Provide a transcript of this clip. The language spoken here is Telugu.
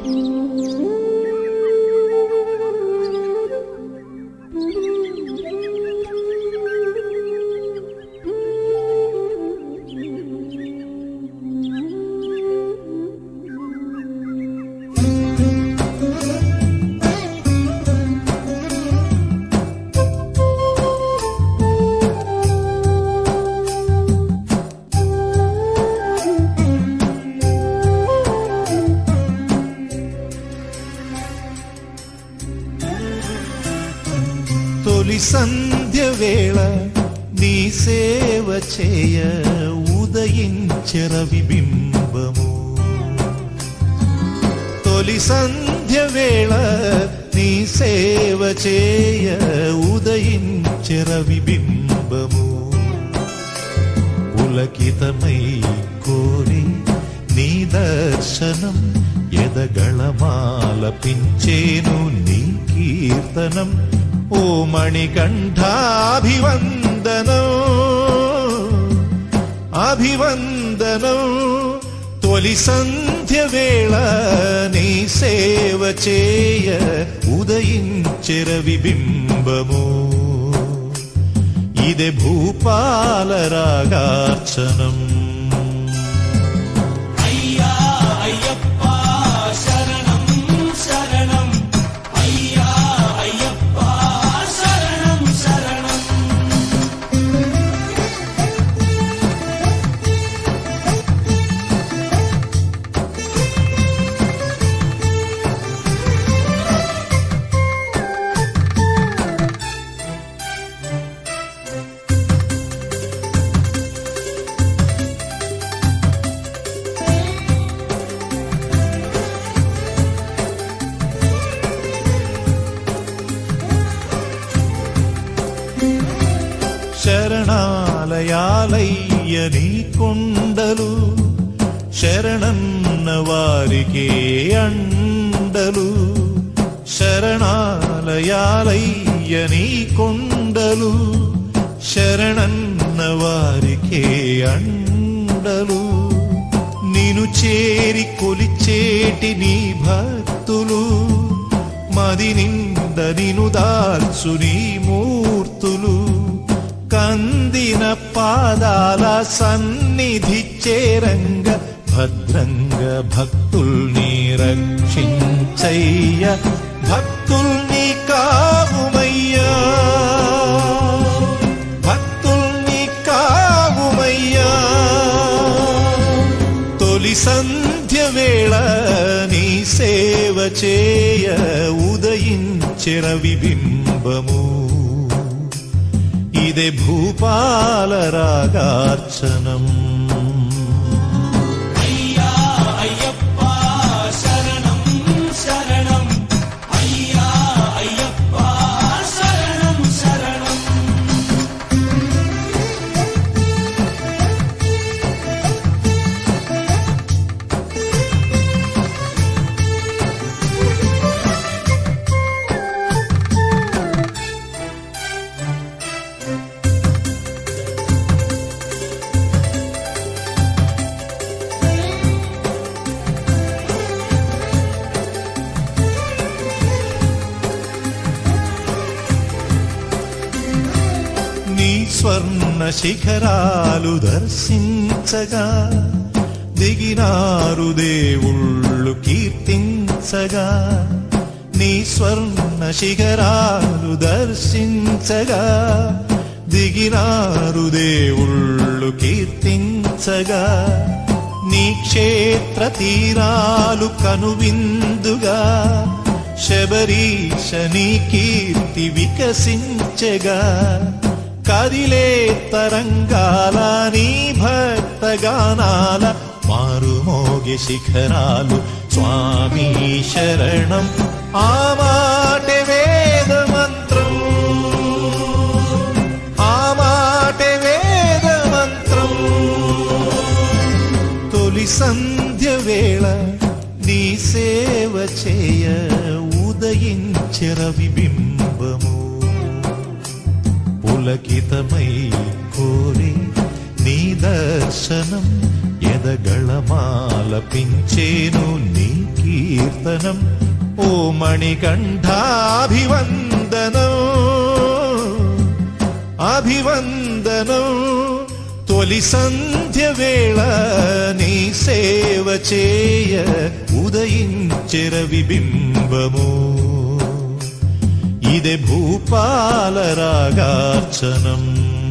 తొలి సంధ్య వేళ నీ సేవ చేయ ఉదయించర విబింబము తొలి సంధ్య వేళ నీ సేవ చేయ ఉదయించర విబింబము పులకితమై కోరి నీ దర్శనం ఎదగళమాలపించేను నీ కీర్తనం ఓ మణికంఠాభివందనం అభివందనం తొలి సంధ్య వేళ నీ సేవ చేయ ఉదయించెర విబింబము ఇదే భూపాల రాగార్చనం అయ్యా అయ్యప్ప శరణం శరణం అయ్యా అయ్యప్ప శరణం శరణం శరణాలయాలయ్య నీ కొండలు శరణన్న వారికే అండలు శరణాలయాలయ్య నీ కొండలు శరణన్న వారికే అండలు నిను చేరి కొలిచేటి నీ భక్తులు మది నింద నిను దాల్చు నీ మూర్తులు కందిన పాదాల సన్నిధి చేరంగ భద్రంగ భక్తుల్ని రక్షించయ్య భక్తుల్ని కావుమయ్యా భక్తుల్ని కావుమయ్యా తొలి సంధ్య వేళ నీ సేవ చేయ ఉదయించెర విబింబము ఇదే భూపాల రాగార్చనం అయ్యా అయ్యప్ప శరణం శరణం అయ్యా అయ్యప్ప శరణం శరణం నీ స్వర్ణ శిఖరాలు దర్శించగా దిగినారు దేవుళ్ళు కీర్తించగా నీ స్వర్ణ శిఖరాలు దర్శించగా దిగినారు దేవుళ్ళు కీర్తించగా నీ క్షేత్ర తీరాలు కనువిందుగా శబరీష నీ కీర్తి వికసించగా కదిలే తరంగాల నీ భక్తగానాల మారుమోగి శిఖరాలు స్వామి శరణం ఆ మాటే వేద మంత్రం ఆ మాటే వేద మంత్రం తొలి సంధ్య వేళ నీ సేవ చేయ ఉదయించర విబింబము పులకితమై కోరి నీ దర్శనం ఎద నాదగళమాలపించేను నీ కీర్తనం ఓ మణికంఠాభివందనం అభివందనం తొలి సంధ్య వేళ నీ సేవ చేయ ఉదయించెర విబింబము ఇదే భూపాల రాగార్చనం